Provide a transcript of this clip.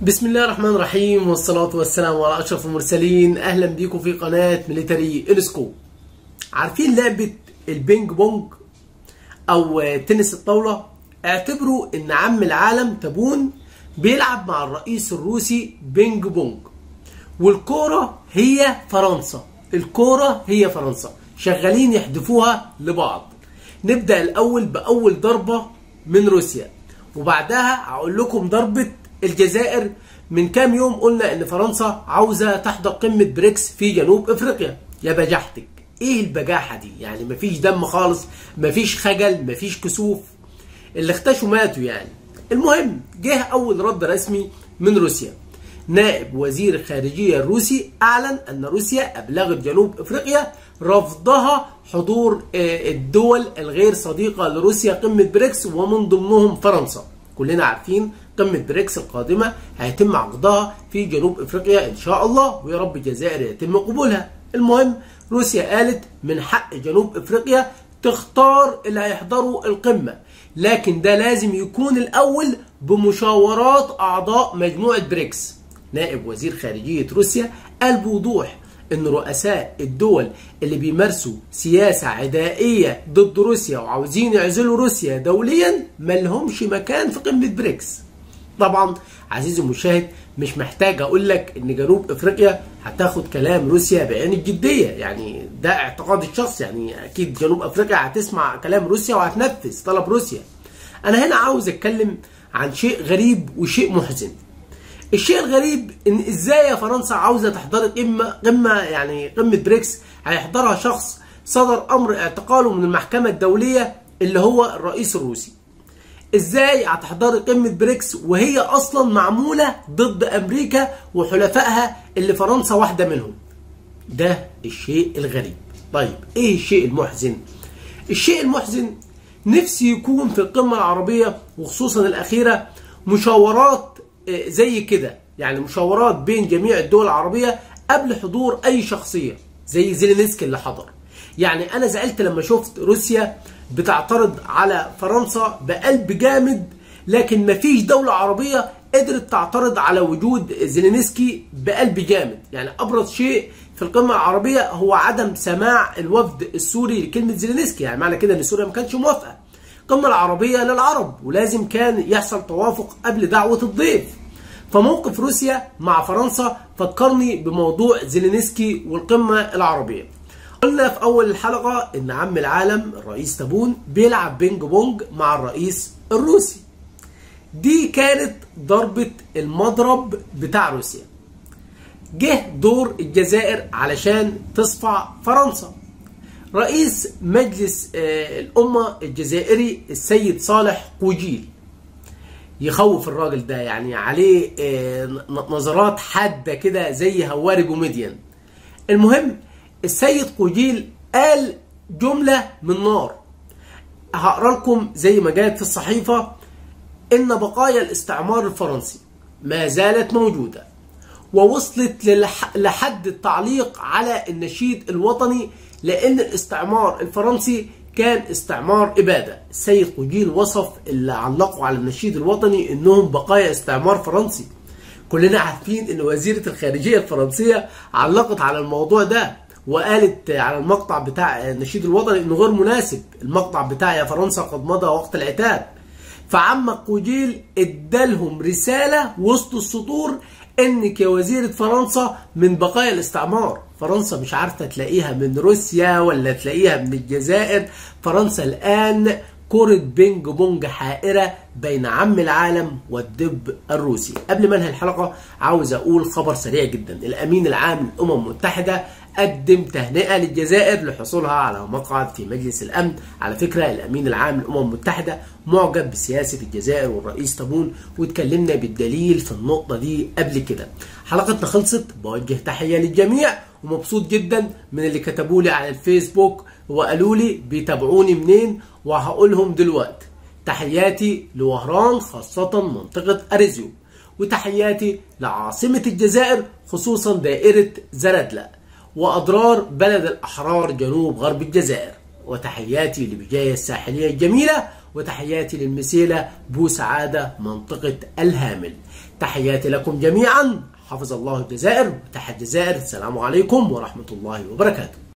بسم الله الرحمن الرحيم والصلاة والسلام على أشرف المرسلين أهلا بيكم في قناة ميليتري إنسكو عارفين لعبة البينج بونج أو تنس الطاولة اعتبروا إن عم العالم تابون بيلعب مع الرئيس الروسي بينج بونج والكورة هي فرنسا الكورة هي فرنسا شغالين يحدفوها لبعض نبدأ الأول بأول ضربة من روسيا وبعدها هقول لكم ضربة الجزائر من كام يوم قلنا ان فرنسا عاوزه تحضر قمه بريكس في جنوب افريقيا يا بجحتك ايه البجاحه دي يعني مفيش دم خالص مفيش خجل مفيش كسوف اللي اختشوا ماتوا يعني المهم جه اول رد رسمي من روسيا نائب وزير الخارجيه الروسي اعلن ان روسيا ابلغت جنوب افريقيا رفضها حضور الدول الغير صديقه لروسيا قمه بريكس ومن ضمنهم فرنسا كلنا عارفين قمة بريكس القادمة هيتم عقدها في جنوب افريقيا ان شاء الله ويا رب الجزائر يتم قبولها المهم روسيا قالت من حق جنوب افريقيا تختار اللي هيحضروا القمة لكن ده لازم يكون الاول بمشاورات اعضاء مجموعة بريكس نائب وزير خارجية روسيا قال بوضوح ان رؤساء الدول اللي بيمارسوا سياسة عدائية ضد روسيا وعاوزين يعزلوا روسيا دوليا ملهمش مكان في قمة بريكس طبعا عزيزي المشاهد مش محتاج اقول لك ان جنوب افريقيا هتاخد كلام روسيا بعين الجديه يعني ده اعتقادي الشخصي يعني اكيد جنوب افريقيا هتسمع كلام روسيا وهتنفذ طلب روسيا انا هنا عاوز اتكلم عن شيء غريب وشيء محزن الشيء الغريب ان ازاي يا فرنسا عاوزه تحضري قمه قمه يعني قمه بريكس هيحضرها شخص صدر امر اعتقاله من المحكمه الدوليه اللي هو الرئيس الروسي ازاي هتحضري قمه بريكس وهي اصلا معموله ضد امريكا وحلفائها اللي فرنسا واحده منهم ده الشيء الغريب طيب ايه الشيء المحزن الشيء المحزن نفسي يكون في القمه العربيه وخصوصا الاخيره مشاورات زي كده يعني مشاورات بين جميع الدول العربيه قبل حضور اي شخصيه زي زيلينسكي اللي حضر يعني انا زعلت لما شفت روسيا بتعترض على فرنسا بقلب جامد لكن مفيش دولة عربية قدرت تعترض على وجود زيلينسكي بقلب جامد يعني أبرز شيء في القمة العربية هو عدم سماع الوفد السوري لكلمة زيلينسكي يعني معنى كده أن سوريا ما كانتش موافقة القمة العربية للعرب ولازم كان يحصل توافق قبل دعوة الضيف فموقف روسيا مع فرنسا فكرني بموضوع زيلينسكي والقمة العربية قلنا في اول الحلقه ان عم العالم الرئيس تابون بيلعب بينج بونج مع الرئيس الروسي دي كانت ضربه المضرب بتاع روسيا جه دور الجزائر علشان تصفع فرنسا رئيس مجلس الامه الجزائري السيد صالح قوجيل يخوف الراجل ده يعني عليه نظرات حاده كده زي هواري بوميديان المهم السيد قوجيل قال جملة من نار هقرا لكم زي ما جاءت في الصحيفة إن بقايا الاستعمار الفرنسي ما زالت موجودة ووصلت لحد التعليق على النشيد الوطني لأن الاستعمار الفرنسي كان استعمار إبادة السيد قوجيل وصف اللي علقوا على النشيد الوطني إنهم بقايا استعمار فرنسي كلنا عارفين ان وزيرة الخارجية الفرنسية علقت على الموضوع ده وقالت على المقطع بتاع النشيد الوطني انه غير مناسب المقطع بتاع يا فرنسا قد مضى وقت العتاب فعم قوجيل ادالهم رسالة وسط السطور انك يا وزيرة فرنسا من بقايا الاستعمار فرنسا مش عارفة تلاقيها من روسيا ولا تلاقيها من الجزائر فرنسا الان كرة بينج بونج حائرة بين عم العالم والدب الروسي قبل ما انهي الحلقة عاوز اقول خبر سريع جدا الامين العام للامم المتحدة قدم تهنئة للجزائر لحصولها على مقعد في مجلس الأمن على فكرة الأمين العام للأمم المتحدة معجب بسياسة الجزائر والرئيس تابون واتكلمنا بالدليل في النقطة دي قبل كده حلقتنا خلصت بوجه تحية للجميع ومبسوط جدا من اللي كتبوا لي على الفيسبوك وقالوا لي بيتابعوني منين وهقولهم دلوقتي تحياتي لوهران خاصة منطقة أريزيو وتحياتي لعاصمة الجزائر خصوصا دائرة زردلة وأضرار بلد الأحرار جنوب غرب الجزائر وتحياتي لبجاية الساحلية الجميلة وتحياتي للمسيلة بو سعادة منطقة الهامل تحياتي لكم جميعا حفظ الله الجزائر وتحت الجزائر السلام عليكم ورحمة الله وبركاته